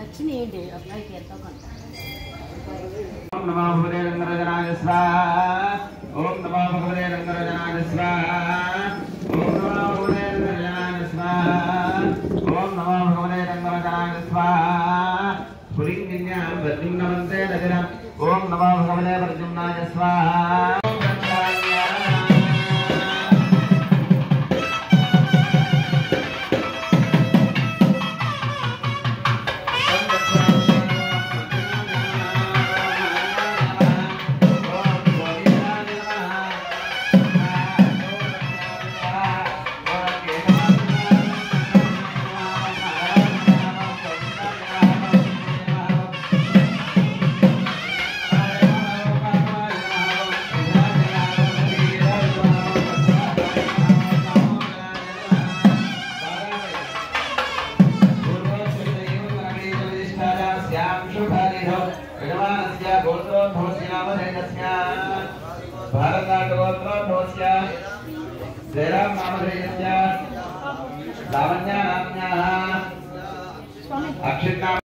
వచ్చినాయండి అబ్బాయికి ఎంతో కొంత ఓం నమో భగవతే రంగరజనాయ స్వాహ ఓం నమో భగవతే రంగరజనాయ స్వాహ ఓం నమో భగవతే రంగరజనాయ స్వాహ ఓం నమో భగవతే రంగరజనాయ స్వాహ పులింగిన్యాం ప్రద్యుమ్నవంతే నగరం ఓం నమో భగవతే ప్రద్యుమ్నాయ స్వాహ ఓం గంగాన్యా జయరాం నామధేయస్య లావణ్యా నామ్యాः స్వామి అక్షిణా